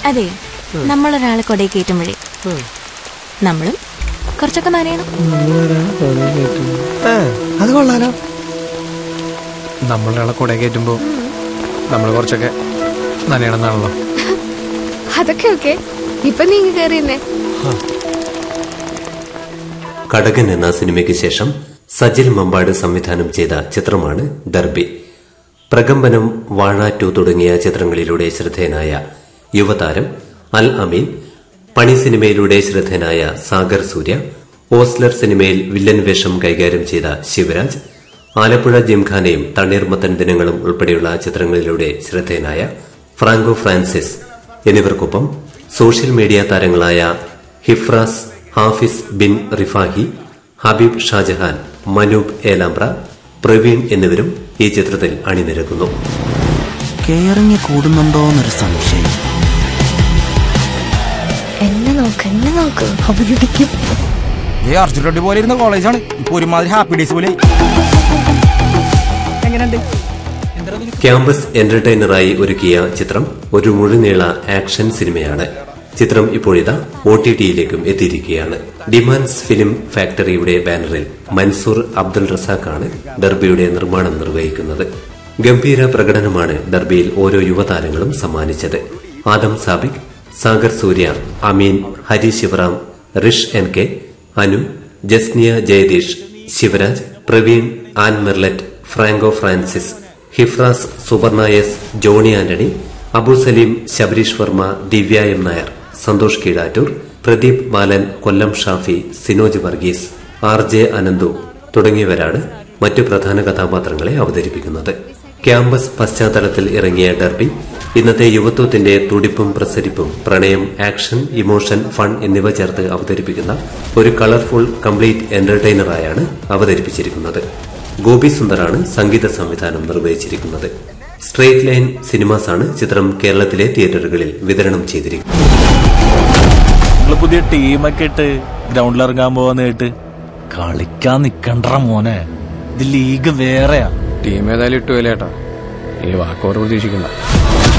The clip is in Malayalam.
അതെ നമ്മളൊരാളെ കൊടയിൽ കയറ്റുമ്പോഴേ നമ്മളും കുറച്ചൊക്കെ നനയണം അത് കൊള്ളാലോ നമ്മളൊരാളെ കുട കയറ്റുമ്പോൾ നമ്മൾ കുറച്ചൊക്കെ നനയണമെന്നാണല്ലോ അതൊക്കെ ഓക്കെ ഇപ്പൊ നീങ്ങി കയറിയെന്നേ കടകൻ എന്ന സിനിമയ്ക്ക് ശേഷം സജിൽ മമ്പാട് സംവിധാനം ചെയ്ത ചിത്രമാണ് ഡർബി പ്രകമ്പനം വാഴ ടു തുടങ്ങിയ ചിത്രങ്ങളിലൂടെ ശ്രദ്ധേയനായ യുവതാരം അൽ അമീൻ പണി സിനിമയിലൂടെ ശ്രദ്ധേയനായ സാഗർ സൂര്യ ഓസ്ലർ സിനിമയിൽ വില്ലൻ വേഷം കൈകാര്യം ചെയ്ത ശിവരാജ് ആലപ്പുഴ ജിംഖാനയും തണ്ണീർമത്തൻ ദിനങ്ങളും ഉൾപ്പെടെയുള്ള ചിത്രങ്ങളിലൂടെ ശ്രദ്ധേയനായ ഫ്രാങ്കോ ഫ്രാൻസിസ് എന്നിവർക്കൊപ്പം സോഷ്യൽ മീഡിയ താരങ്ങളായ ഹിഫ്രാസ് ഹാഫിസ് ബിൻ റിഫാഹി ഹബീബ് ഷാജഹാൻ മനൂബ് ഏലാംബ്ര പ്രവീൺ എന്നിവരും ഈ ചിത്രത്തിൽ അണിനിരക്കുന്നു കെയറിങ് കൂടുന്നുണ്ടോന്നൊരു സംശയം എന്നെ നോക്ക് എന്നെ നോക്ക് അവരിടിക്കും ഏ അർജുൻ റെഡ്ഡി പോലെ ഇരുന്ന കോളേജാണ് ഇപ്പൊ ഒരുമാതിരി ഹാപ്പി ഡേയ്സ് പോലെ ക്യാമ്പസ് എന്റർടൈനറായി ഒരുക്കിയ ചിത്രം ഒരു മുഴുനീള ആക്ഷൻ സിനിമയാണ് ചിത്രം ഇപ്പോഴിതാ ഒ ടി ടിയിലേക്കും എത്തിയിരിക്കുകയാണ് ഡിമാൻസ് ഫിലിം ഫാക്ടറിയുടെ ബാനറിൽ മൻസൂർ അബ്ദുൾ റസാഖാണ് ഡർബിയുടെ നിർമ്മാണം നിർവഹിക്കുന്നത് ഗംഭീര പ്രകടനമാണ് ഡർബിയിൽ ഓരോ യുവതാരങ്ങളും സമ്മാനിച്ചത് Adam Sabik Sagar Surya Ameen Hari Sivaram Rish N K Anu Jasniya Jayadeesh Sivaraj Praveen Ann Merlet Franco Francis Hifras Suvarna S Johny Antony Abu Salim Sabareesh Varma Divya M Nair Santhosh Keezhattoor Pradeep Balan Kollam Shafi Sinoj Varghese R J Ananthu തുടങ്ങിയവരാണ് മറ്റു പ്രധാന കഥാപാത്രങ്ങളെ അവതരിപ്പിക്കുന്നത് ക്യാമ്പസ് പശ്ചാത്തലത്തിൽ ഇറങ്ങിയ ഡർബി ഇന്നത്തെ യുവത്വത്തിന്റെ തുടിപ്പും പ്രസരിപ്പും പ്രണയം ആക്ഷൻ ഇമോഷൻ ഫൺ എന്നിവ ചേർത്ത് അവതരിപ്പിക്കുന്ന ഒരു കളർഫുൾ കംപ്ലീറ്റ് എന്റർടൈനറായാണ് അവതരിപ്പിച്ചിരിക്കുന്നത് ഗോപി സുന്ദറാണ് സംഗീത സംവിധാനം നിർവഹിച്ചിരിക്കുന്നത് സ്ട്രേറ്റ് ലൈൻ സിനിമാസ് ആണ് ചിത്രം കേരളത്തിലെ തിയേറ്ററുകളിൽ വിതരണം ചെയ്തിരിക്കുന്നത് നിങ്ങള് പുതിയ ടീമൊക്കെ ഇട്ട് ഗ്രൗണ്ടിൽ ഇറങ്ങാൻ പോവാന്ന് കേട്ട് കളിക്കാൻ നിക്കണ്ട മോനെ ഇത് ലീഗ് വേറെയാ ടീം ഏതായാലും ഇട്ടു ചേട്ടാ ഇനി വാക്കോർ പ്രതീക്ഷിക്കണ്ട